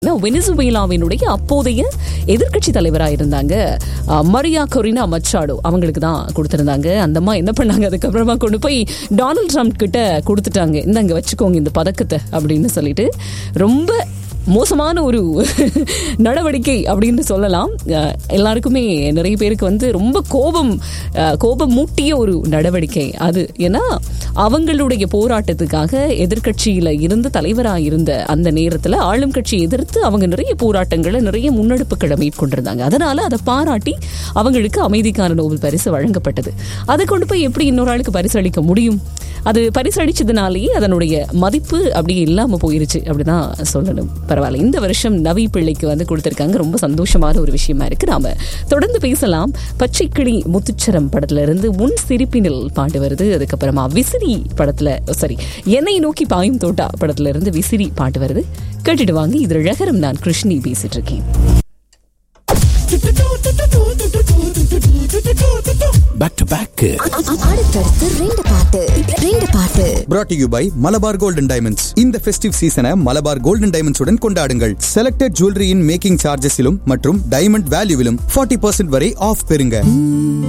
வெனிசுவேலாவினுடைய அப்போதைய எதிர்க்கட்சி தலைவராக இருந்தாங்க அஹ், மரியா கொரினா மச்சாடோ அவங்களுக்கு தான் கொடுத்திருந்தாங்க அந்த அம்மா என்ன பண்ணாங்க அதுக்கப்புறமா கொண்டு போய் டொனால்ட் ட்ரம்ப் கிட்ட கொடுத்துட்டாங்க இந்தாங்க வச்சுக்கோங்க இந்த பதக்கத்தை அப்படின்னு சொல்லிட்டு ரொம்ப மோசமான ஒரு நடவடிக்கை அப்படின்னு சொல்லலாம் அஹ், எல்லாருக்குமே நிறைய பேருக்கு வந்து ரொம்ப கோபம் அஹ், கோபம் மூட்டிய ஒரு நடவடிக்கை அது ஏன்னா அவங்களுடைய போராட்டத்துக்காக எதிர்க்கட்சியில இருந்து தலைவராக இருந்த அந்த நேரத்தில் ஆளும் கட்சி எதிர்த்து அவங்க நிறைய போராட்டங்களை நிறைய முன்னெடுப்புகளை மேற்கொண்டிருந்தாங்க அதனால அதை பாராட்டி அவங்களுக்கு அமைதிக்கான நோபல் பரிசு வழங்கப்பட்டது அதை கொண்டு போய் எப்படி இன்னொரு ஆளுக்கு பரிசு அளிக்க முடியும் அது பரிசளிச்சதுனாலேயே அதனுடைய மதிப்பு அப்படியே இல்லாம போயிருச்சு அப்படிதான் சொல்லணும் பரவாயில்ல இந்த வருஷம் நவி பிள்ளைக்கு வந்து கொடுத்திருக்காங்க ரொம்ப சந்தோஷமான ஒரு விஷயமா இருக்கு நாம தொடர்ந்து பேசலாம் பச்சைக்கிளி முத்துச்சரம் படத்துல இருந்து உன் சிரிப்பினில் பாட்டு வருது அதுக்கப்புறமா விசிறி படத்துல சாரி என்னை நோக்கி பாயும் தோட்டா படத்துல இருந்து விசிறி பாட்டு வருது கேட்டுட்டு வாங்க இது ரகரம் நான் கிருஷ்ணி பேசிட்டு இருக்கேன் பேக் டு பேக் அடுத்தடுத்து ரெண்டு பாட்டு ரெண்டு பாட்டு brought to you by Malabar golden diamonds இந்த ஃபெஸ்டிவ் சீசனை மலபார் கோல்டன் டைமண்ட்ஸ் உடன் கொண்டாடுங்கள் செலக்டட் ஜுவல்லரியின் மேக்கிங் சார்ஜஸிலும் மற்றும் டைமண்ட் வேல்யூவிலும் 40% வரை ஆஃப் பெறுங்க